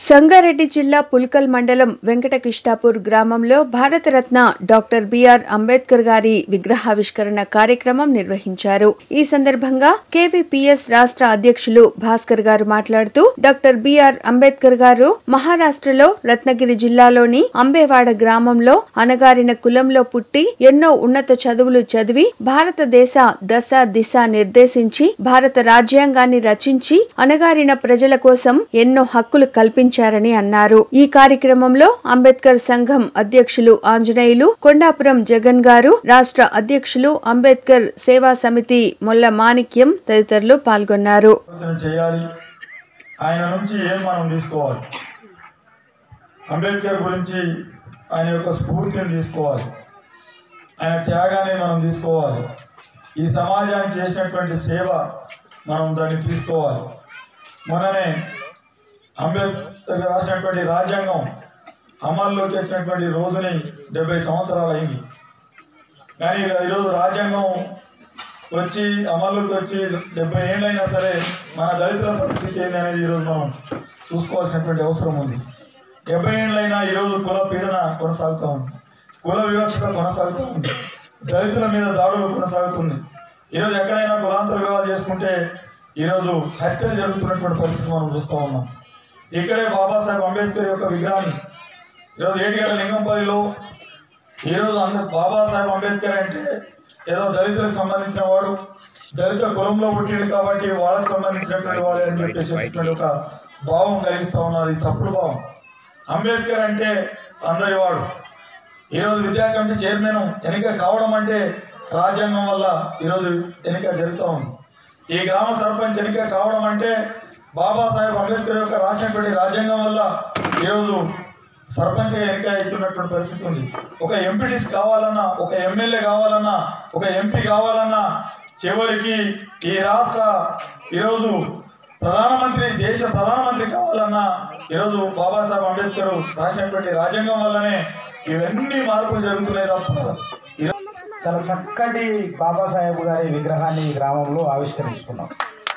సంగారెడ్డి జిల్లా పుల్కల్ మండలం వెంకటకిష్టాపూర్ గ్రామంలో భారతరత్న డాక్టర్ బిఆర్ అంబేద్కర్ గారి విగ్రహావిష్కరణ కార్యక్రమం నిర్వహించారు ఈ సందర్భంగా కేవీపీఎస్ రాష్ట్ర అధ్యక్షులు భాస్కర్ గారు మాట్లాడుతూ డాక్టర్ బిఆర్ అంబేద్కర్ గారు మహారాష్ట్రలో రత్నగిరి జిల్లాలోని అంబేవాడ గ్రామంలో అణగారిన కులంలో పుట్టి ఎన్నో ఉన్నత చదువులు చదివి భారతదేశ దశ దిశ నిర్దేశించి భారత రాజ్యాంగాన్ని రచించి అణగారిన ప్రజల కోసం ఎన్నో హక్కులు కల్పించారని అన్నారు ఈ కార్యక్రమంలో అంబేద్కర్ సంఘం అధ్యక్షులు ఆంజనేయులు కొండాపురం జగన్ గారు రాష్ట్ర అధ్యక్షులు అంబేద్కర్ సేవా సమితి మొల్ల మాణిక్యం తదితరులు పాల్గొన్నారు ఆలోచన చేయాలి ఆయన నుంచి ఏం మనం తీసుకోవాలి అంబేద్కర్ గురించి ఆయన యొక్క స్ఫూర్తిని తీసుకోవాలి ఆయన త్యాగాన్ని మనం తీసుకోవాలి ఈ సమాజానికి చేసినటువంటి సేవ మనం దాన్ని తీసుకోవాలి మొన్ననే అంబేద్కర్ రాసినటువంటి రాజ్యాంగం అమల్లోకి వచ్చినటువంటి రోజుని డెబ్బై సంవత్సరాలు అయింది కానీ ఈరోజు రాజ్యాంగం వచ్చి అమల్లోకి వచ్చి డెబ్బై ఏళ్ళైనా సరే మన దళితుల పరిస్థితి ఏంది అనేది ఈరోజు మనం చూసుకోవాల్సినటువంటి అవసరం ఉంది డెబ్బై ఏళ్ళైనా ఈరోజు కుల పీడన కొనసాగుతూ ఉంది కుల వివక్షత కొనసాగుతూ ఉంది దళితుల మీద దాడులు కొనసాగుతుంది ఈరోజు ఎక్కడైనా కులాంతర వివాహాలు చేసుకుంటే ఈరోజు హత్యలు జరుగుతున్నటువంటి పరిస్థితి మనం చూస్తూ ఉన్నాం ఇక్కడే బాబాసాహెబ్ అంబేద్కర్ యొక్క విగ్రహాన్ని ఈరోజు ఏటిగడ్డ లింగంపల్లిలో ఈరోజు అందరు బాబాసాహెబ్ అంబేద్కర్ అంటే ఏదో దళితులకు సంబంధించిన వాడు దళిత కులంలో పుట్టిండు కాబట్టి వాళ్ళకి సంబంధించినటువంటి వాడే అని చెప్పేసి ఒక భావం కలిగిస్తా ఉన్నారు ఇది తప్పుడు భావం అంబేద్కర్ అంటే అందరి వాడు ఈరోజు విద్యా కమిటీ చైర్మన్ ఎన్నిక కావడం అంటే రాజ్యాంగం వల్ల ఈరోజు ఎన్నిక జరుగుతూ ఉంది ఈ గ్రామ సర్పంచ్ ఎన్నిక కావడం అంటే బాబాసాహెబ్ అంబేద్కర్ యొక్క రాసినటువంటి రాజ్యాంగం వల్ల ఈరోజు సర్పంచ్గా ఎన్నిక అవుతున్నటువంటి పరిస్థితి ఉంది ఒక ఎంపీటీస్ కావాలన్నా ఒక ఎమ్మెల్యే కావాలన్నా ఒక ఎంపీ కావాలన్నా చివరికి ఈ రాష్ట్ర ఈరోజు ప్రధానమంత్రి దేశ ప్రధానమంత్రి కావాలన్నా ఈరోజు బాబాసాహెబ్ అంబేద్కర్ రాసినటువంటి రాజ్యాంగం వల్లనే ఇవన్నీ మార్పులు జరుగుతున్నాయి తప్ప ఈరోజు చాలా చక్కటి బాబాసాహెబ్ గారి విగ్రహాన్ని ఈ గ్రామంలో ఆవిష్కరించుకున్నాం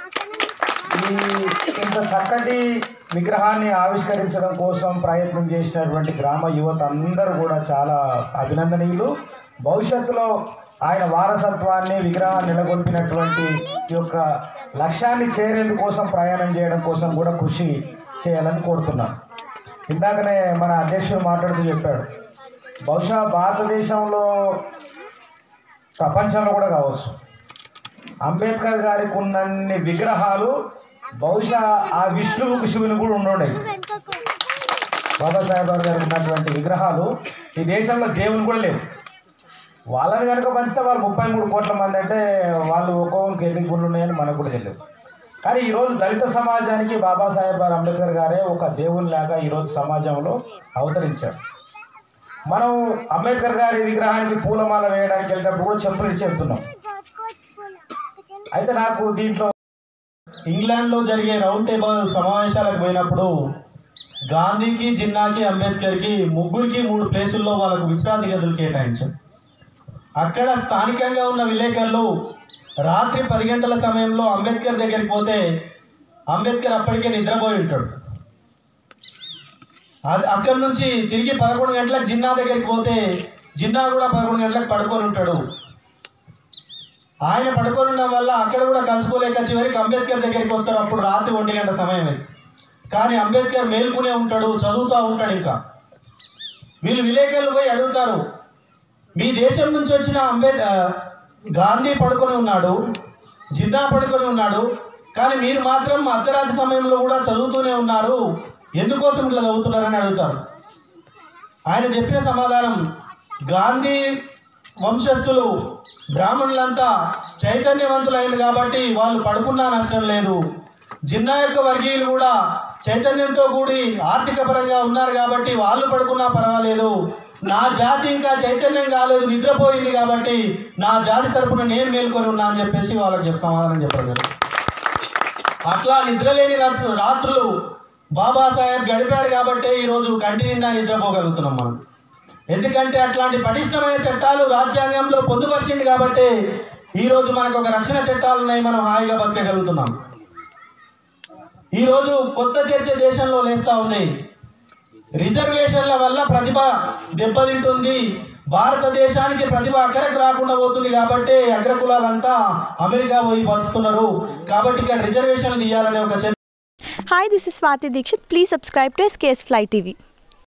ఈ ఇంత చక్కటి విగ్రహాన్ని ఆవిష్కరించడం కోసం ప్రయత్నం చేసినటువంటి గ్రామ యువత అందరూ కూడా చాలా అభినందనీయులు భవిష్యత్తులో ఆయన వారసత్వాన్ని విగ్రహాన్ని నెలకొల్పినటువంటి ఈ యొక్క లక్ష్యాన్ని చేరేందుకోసం ప్రయాణం చేయడం కోసం కూడా కృషి చేయాలని కోరుతున్నాను ఇందాకనే మన అధ్యక్షుడు మాట్లాడుతూ చెప్పాడు బహుశా భారతదేశంలో ప్రపంచంలో కూడా కావచ్చు అంబేద్కర్ గారికి ఉన్నన్ని విగ్రహాలు బహుశా ఆ విష్ణువుకు శివుని కూడా ఉండుండే బాబాసాహెబ్ గారికి ఉన్నటువంటి విగ్రహాలు ఈ దేశంలో దేవుని కూడా లేవు వాళ్ళని కనుక పంచితే వాళ్ళు ముప్పై మూడు కోట్ల మంది అంటే వాళ్ళు ఒక్కొక్కరికి ఎన్ని గుళ్ళు ఉన్నాయని మనకు కూడా తెలియదు కానీ ఈరోజు దళిత సమాజానికి బాబాసాహెబ్ గారు అంబేద్కర్ గారే ఒక దేవుని లాగా ఈరోజు సమాజంలో అవతరించారు మనం అంబేద్కర్ గారి విగ్రహానికి పూలమాల వేయడానికి వెళ్ళినప్పుడు కూడా చెప్పులు ఇచ్చి వెళ్తున్నాం అయితే నాకు దీంట్లో ఇంగ్లాండ్లో జరిగే రౌండ్ టేబుల్ సమావేశాలకు పోయినప్పుడు గాంధీకి జిన్నాకి అంబేద్కర్కి ముగ్గురికి మూడు ప్లేసుల్లో వాళ్ళకు విశ్రాంతి గదులు కేటాయించారు అక్కడ స్థానికంగా ఉన్న విలేకరులు రాత్రి పది గంటల సమయంలో అంబేద్కర్ దగ్గరికి పోతే అంబేద్కర్ అప్పటికే నిద్రపోయి ఉంటాడు అది అక్కడి నుంచి తిరిగి పదకొండు గంటలకు జిన్నా దగ్గరికి పోతే జిన్నా కూడా పదకొండు గంటలకు పడుకొని ఉంటాడు ఆయన పడుకొని ఉండడం వల్ల అక్కడ కూడా కలుసుకోలేక చివరికి అంబేద్కర్ దగ్గరికి వస్తారు అప్పుడు రాత్రి ఒంటి గంట సమయమే కానీ అంబేద్కర్ మేల్కొనే ఉంటాడు చదువుతూ ఉంటాడు ఇంకా వీళ్ళు విలేకరులు పోయి అడుగుతారు మీ దేశం నుంచి వచ్చిన అంబేద్ ఆ, గాంధీ పడుకొని ఉన్నాడు జిన్నా పడుకొని ఉన్నాడు కానీ మీరు మాత్రం అర్ధరాత్రి సమయంలో కూడా చదువుతూనే ఉన్నారు ఎందుకోసం ఇట్లా చదువుతున్నారని అడుగుతారు ఆయన చెప్పిన సమాధానం గాంధీ వంశస్థులు బ్రాహ్మణులంతా చైతన్యవంతులైన కాబట్టి వాళ్ళు పడుకున్నా నష్టం లేదు జిన్నా యొక్క వర్గీయులు కూడా చైతన్యంతో కూడి ఆర్థిక పరంగా ఉన్నారు కాబట్టి వాళ్ళు పడుకున్నా పర్వాలేదు నా జాతి ఇంకా చైతన్యం కాలేదు నిద్రపోయింది కాబట్టి నా జాతి తరపున నేను మేల్కొని ఉన్నా అని చెప్పేసి వాళ్ళకి చెప్పి సమాధానం చెప్పారు అట్లా నిద్రలేని రాత్రు రాత్రులు బాబాసాహెబ్ గడిపాడు కాబట్టి ఈరోజు కంటి నిండా నిద్రపోగలుగుతున్నాం మనం ఎందుకంటే అట్లాంటి పటిష్టమైన చట్టాలు రాజ్యాంగంలో పొందుపరిచింది కాబట్టి ఈరోజు మనకు ఒక రక్షణ చట్టాలు ఉన్నాయి మనం హాయిగా బతకగలుగుతున్నాం ఈరోజు కొత్త చర్చ దేశంలో లేస్తూ ఉంది రిజర్వేషన్ల వల్ల ప్రతిభ దెబ్బతింటుంది భారతదేశానికి ప్రతిభ అక్కడికి రాకుండా పోతుంది కాబట్టి అగ్రకులాలంతా అమెరికా పోయి బతుకుతున్నారు కాబట్టి ఇక్కడ రిజర్వేషన్లు తీయాలనే ఒక చర్చ Hi, this is Swati Dikshit. Please subscribe to SKS Fly TV.